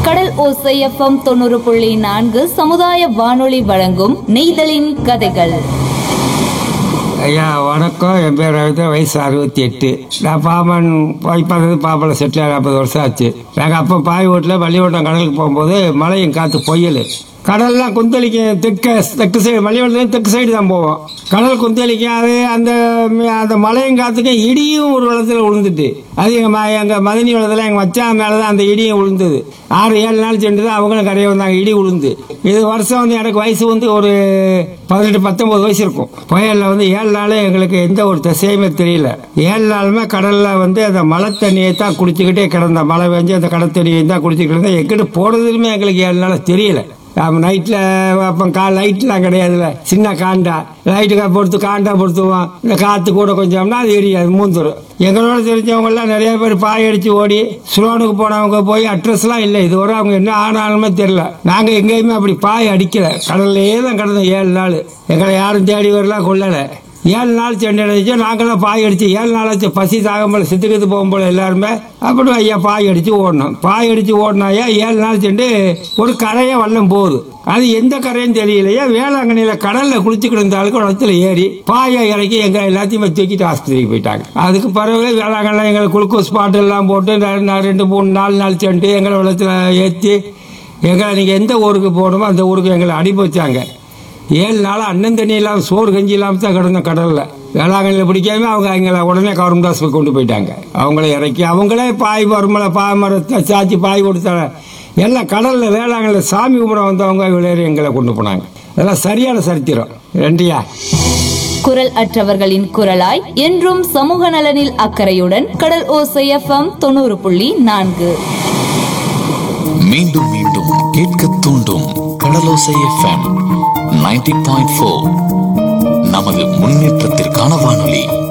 கடல் ஓசை எஃப்எம் தொண்ணூறு புள்ளி நான்கு சமுதாய வானொலி வழங்கும் நெய்தலின் கதைகள் ஐயா வணக்கம் என் பேர் ரவிதா வயசு அறுபத்தி எட்டு நான் பாமன் போய் பார்த்தது பாப்பல செட்டில் நாற்பது வருஷம் ஆச்சு நாங்கள் அப்போ பாய் வீட்டில் வள்ளிவட்டம் கடலுக்கு போகும்போது மழையும் காற்று பொய்யல் கடல்லாம் குந்தளிக்கும் தெற்கு தெற்கு சைடு வள்ளிவட்டத்துலேருந்து தெற்கு சைடு தான் போவோம் கடல் குந்தளிக்கும் அது அந்த ம- அந்த மழையும் காற்றுக்கும் இடியும் ஒரு வெள்ளத்தில் விழுந்துட்டு அது எங்கள் எங்கள் மதனி வெள்ளத்தில் எங்கள் மச்சான் மேலே தான் அந்த இடியும் விழுந்தது ஆறு ஏழு நாள் சென்று தான் அவங்களும் கரையை வந்தாங்க இடி விழுந்து இது வருஷம் வந்து எனக்கு வயசு வந்து ஒரு பதினெட்டு பத்தொன்பது வயசு இருக்கும் புயலில் வந்து ஏழு நாள் எங்களுக்கு எந்த ஒரு திசையுமே தெரியல ஏழு நாளுமே கடலில் வந்து அந்த மழை தண்ணியை தான் குடிச்சிக்கிட்டே கிடந்த மழை பெஞ்சு அந்த கடல் தண்ணியை தான் குடிச்சிக்கிட்டு இருந்தேன் எங்கிட்ட போனதுலுமே எங்களுக்கு ஏழு நாள் தெரியல நம்ம நைட்டில் அப்போ கா லைட்லாம் கிடையாதுல்ல சின்ன காண்டா லைட்டுக்கா பொறுத்து காண்டா பொறுத்துவோம் இந்த காற்று கூட கொஞ்சம்னா அது எரியாது மூந்துரும் எங்களோட தெரிஞ்சவங்கெல்லாம் நிறைய பேர் பாய் அடிச்சு ஓடி சுலோனுக்கு போனவங்க போய் அட்ரஸ்லாம் இல்லை இது வரை அவங்க என்ன ஆனாலுமே தெரியல நாங்கள் எங்கேயுமே அப்படி பாய் அடிக்கல கடல்லையே தான் கிடந்தோம் ஏழு நாள் எங்களை யாரும் தேடி வரலாம் கொள்ளலை ஏழு நாள் சென்னை அடிச்சு நாங்களாம் பாய் அடிச்சு ஏழு நாள் ஆச்சு பசி தாகம்போல சித்துக்கிட்டு போகும்போல எல்லாருமே அப்படி ஐயா பாய் அடிச்சு ஓடணும் பாய் அடிச்சு ஓடினாயா ஏழு நாள் சென்று ஒரு கரையை வல்லம் போகுது அது எந்த கரைன்னு தெரியலையா வேளாங்கண்ணியில கடல்ல குளிச்சுக்கிட்டு இருந்த ஆளுக்கு இடத்துல ஏறி பாயை இறக்கி எங்க எல்லாத்தையுமே தூக்கிட்டு ஆஸ்பத்திரிக்கு போயிட்டாங்க அதுக்கு பிறகு வேளாங்கண்ணில் எங்களுக்கு குளுக்கோஸ் பாட்டு எல்லாம் போட்டு நா- நா- ரெண்டு மூணு நாலு நாள் சென்று எங்களை வெள்ளத்தில் ஏற்றி எங்களை நீங்கள் எந்த ஊருக்கு போகணுமோ அந்த ஊருக்கு எங்களை அனுப்பி வச்சாங்க ஏழு நாள் அண்ணன் தண்ணி இல்லாமல் சோறு கஞ்சி இல்லாமல் தான் கிடந்தோம் கடலில் வேளாங்கண்ணியில் பிடிக்காம அவங்க எங்களை உடனே கவர்மெண்ட் ஹாஸ்பிட்டல் கொண்டு போயிட்டாங்க அவங்கள இறக்கி அவங்களே பாய் மரமலை பாய் மரத்தை சாச்சி பாய் கொடுத்தாங்க எல்லாம் கடலில் வேளாங்கண்ணில் சாமி கும்பிட வந்தவங்க விளையாடி எங்களை கொண்டு போனாங்க அதெல்லாம் சரியான சரித்திரம் ரெண்டியா குரல் அற்றவர்களின் குரலாய் என்றும் சமூக நலனில் அக்கறையுடன் கடல் ஓசை எஃப்எம் தொண்ணூறு புள்ளி நான்கு மீண்டும் மீண்டும் கேட்க தூண்டும் கடலோசை எஃப்எம் நைன்டி பாயிண்ட் ஃபோர் நமது முன்னேற்றத்திற்கான வானொலி